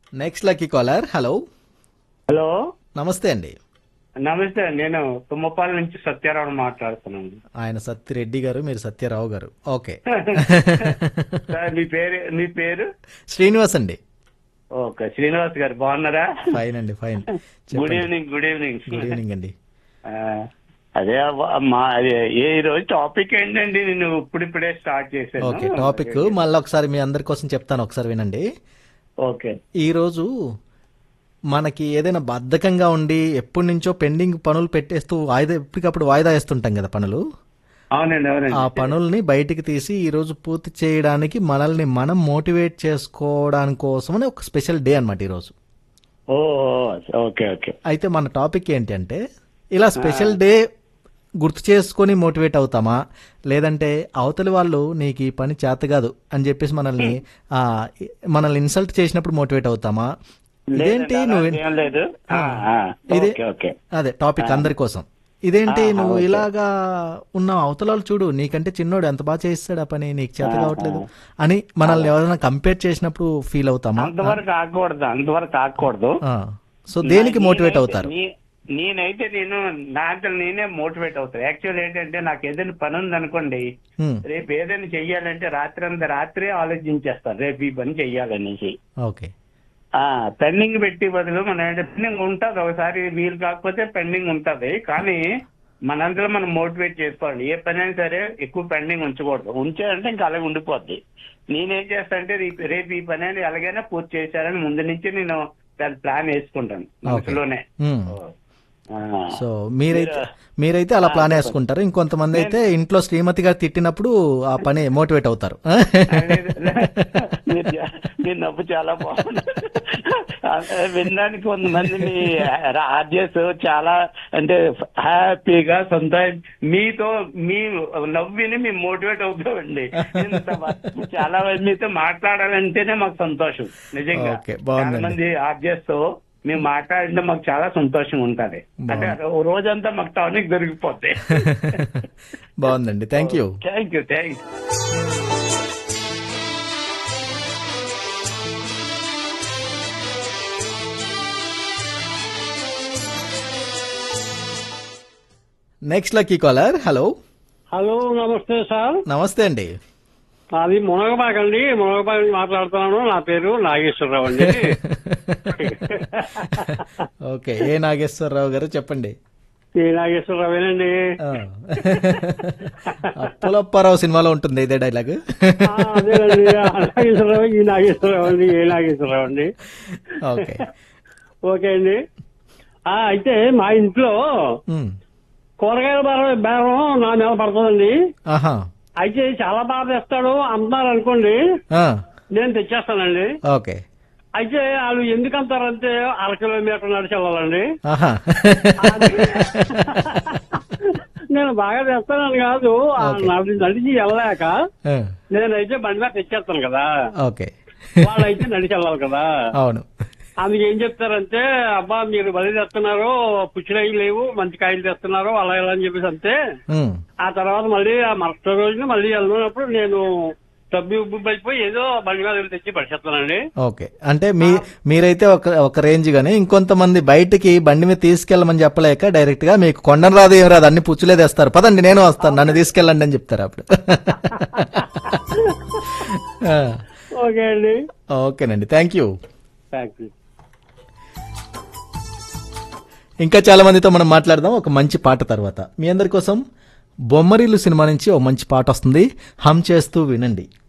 Next lucky caller hello hello నమస్తే అండి నమస్తే నేను తుమ్మపాల నుంచి సత్యారావు మాట్లాడుతున్నాను ఆయన సత్యరెడ్డి గారు మీరు సత్యరావు గారు ఓకే సార్ మీ పేరు మీ పేరు శ్రీనివాస్ అండి ఓకే శ్రీనివాస్ గారు బాగున్నారా ఫైన్ అండి fine good evening good evening good evening అండి ఆ, అదే అవ్వ, మా అదే ఏ ఈ రోజు టాపిక్ ఏంటండి నేను ఇప్పుడిప్పుడే స్టార్ట్ చేశాను ఓకే టాపిక్ మళ్ళీ ఒకసారి మీ అందరి కోసం చెప్తాను ఒకసారి వినండి ఓకే ఈరోజు మనకి ఏదైనా బద్ధకంగా ఉండి ఎప్పటి నుంచో పెండింగ్ పనులు పెట్టేస్తూ వాయిదా ఎప్పటికప్పుడు వాయిదా వేస్తుంటాం కదా పనులు అవునండి అవునండి ఆ పనుల్ని బయటికి తీసి ఈ రోజు పూర్తి చేయడానికి మనల్ని మనం మోటివేట్ చేసుకోవడానికి కోసమని ఒక స్పెషల్ డే అన్నమాట ఈరోజు ఓ ఓకే ఓకే అయితే మన టాపిక్ ఏంటంటే ఇలా స్పెషల్ డే గుర్తు చేసుకొని మోటివేట్ అవుతామా లేదంటే అవతలి వాళ్ళు నీకు ఈ పని చేత కాదు అని చెప్పేసి మనల్ని ఆ, మనల్ని ఇన్సల్ట్ చేసినప్పుడు మోటివేట్ అవుతామా ఇదేంటి లేదండి, నువ్వు అలాంటి ఏం లేదు ఆ, ఆ, ఇదే- ఓకే ఓకే అదే టాపిక్ అందరి కోసం ఇదేంటి నువ్వు ఇలాగా ఉన్నావు అవతల వాళ్ళు చూడు నీకంటే చిన్నోడు ఎంత బాగా చేస్తాడు ఆ పని నీకు చేత కావట్లేదు అని మనల్ని ఎవరైనా కంపేర్ చేసినప్పుడు ఫీల్ అవుతామా అంతవరకు ఆగకూడదు అంతవరకు ఆగకూడదు ఆ. సో దేనికి మోటివేట్ అవుతారు నీ- నేనైతే నేను నా అంతలో నేనే మోటివేట్ అవుతాను యాక్చువల్ ఏంటంటే నాకు ఏదైనా పని ఉంది అనుకోండి హ్మ్. రేపు ఏదైనా చెయ్యాలంటే రాత్రి అంతా రాత్రే ఆలోచించేస్తాను రేపు ఈ పని చెయ్యాలనేసి ఓకే ఆ పెండింగ్ పెట్టి బదులు మన పెండింగ్ ఉంటది ఒకసారి వీలు కాకపోతే పెండింగ్ ఉంటది కానీ మనందరూ మనం మోటివేట్ చేసుకోండి ఏ పని అయినా సరే ఎక్కువ పెండింగ్ ఉంచకూడదు ఉంచారంటే ఇంకా అలాగే ఉండిపోద్ది నేనేం చేస్తా అంటే రేపు రేపు ఈ పని అనేది ఎలాగైనా పూర్తి చేశారని ముందు నుంచి నేను దాని ప్లాన్ వేసుకుంటాను మనసులోనే హ్మ్. ఆ. సో మీరైతే మీరైతే అలా ప్లాన్ వేసుకుంటారు ఇంకొంతమంది అయితే ఇంట్లో శ్రీమతి గారు తిట్టినప్పుడు ఆ పని మోటివేట్ అవుతారు లేదు, మీరు చా- మీ నవ్వు చాలా బాగుంది వినడానికి కొంతమంది మీ ఆర్జెస్ చాలా అంటే హ్యాపీగా సొంత మీతో మీ నవ్విని మేము మోటివేట్ అవుతామండి ఇంత వ- చాలా మంది మీతో మాట్లాడాలంటేనే మాకు సంతోషం నిజంగా ఓకే, బాగుందండి. చాలా మంది ఆర్జెస్ తో మేము మాట్లాడితే మాకు చాలా సంతోషం ఉంటది అంటే ఓ రోజంతా మాకు టానిక్ దొరికిపోతాయి బాగుందండి thank you thank you thank you next lucky caller hello hello నమస్తే సార్ నమస్తే అండి అది మునగబాగ్ అండి మునగబాగ్ నుంచి మాట్లాడుతున్నాను నా పేరు నాగేశ్వరరావు అండి ఓకే ఏ నాగేశ్వరరావు గారు చెప్పండి ఈ నాగేశ్వరరావేనండి ఆ. అప్పులప్పారావు సినిమాలో ఉంటుంది ఇదే డైలాగ్ ఆ, అదేనండి ఆ నాగేశ్వరరావు ఈ నాగేశ్వరరావు అండి ఏ నాగేశ్వరరావు అండి ఓకే ఓకే అండి ఆ, అయితే మా ఇంట్లో ఉమ్. కూరగాయల బేరం బేరం నా మీద పడుతుందండి ఆహా అయితే చాలా బాగా తెస్తాడు అమ్ముతారు అనుకోండి ఆ. నేను తెచ్చేస్తానండి ఓకే అయితే వాళ్ళు ఎందుకు అంటారంటే అర కిలోమీటర్ నడిచి వెళ్ళాలండి ఆహా నేను బాగా తెస్తానని కాదు ఆ ఓకే. నడి- నడిచి వెళ్ళలేక ఆ. నేనైతే బండి మీద తెచ్చేస్తాను కదా ఓకే వాళ్ళైతే నడిచి వెళ్ళాలి కదా అవును అందుకు ఏం చెప్తారంటే అబ్బా మీరు బలి తెస్తున్నారు పుచ్చిరాయి లేవు మంచి కాయలు తెస్తున్నారు అలా ఇలా అని చెప్పేసి అంతే ఉమ్. ఆ తర్వాత మళ్ళీ ఆ మరుసటి రోజున మళ్ళీ వెళ్ళినప్పుడు నేను డబ్బు ఉబ్బు అయిపోయి ఏదో బండి మీద వెళ్ళి తెచ్చి పడిచేస్తానండి ఓకే అంటే మీ మీరైతే ఒక ఒక రేంజ్ గానీ ఇంకొంతమంది బయటికి బండి మీద తీసుకెళ్ళమని చెప్పలేక డైరెక్ట్ గా మీకు కొండను రాదు ఏం రాదు అన్ని పుచ్చులే తెస్తారు పదండి నేను వస్తాను నన్ను తీసుకెళ్ళండి అని చెప్తారు అప్పుడు ఆ, ఓకే అండి ఓకేనండి థ్యాంక్ యూ థ్యాంక్ యూ ఇంకా చాలా మందితో మనం మాట్లాడదాం ఒక మంచి పాట తర్వాత మీ అందరి కోసం బొమ్మరిల్లు సినిమా నుంచి ఒక మంచి పాట వస్తుంది హమ్ చేస్తూ వినండి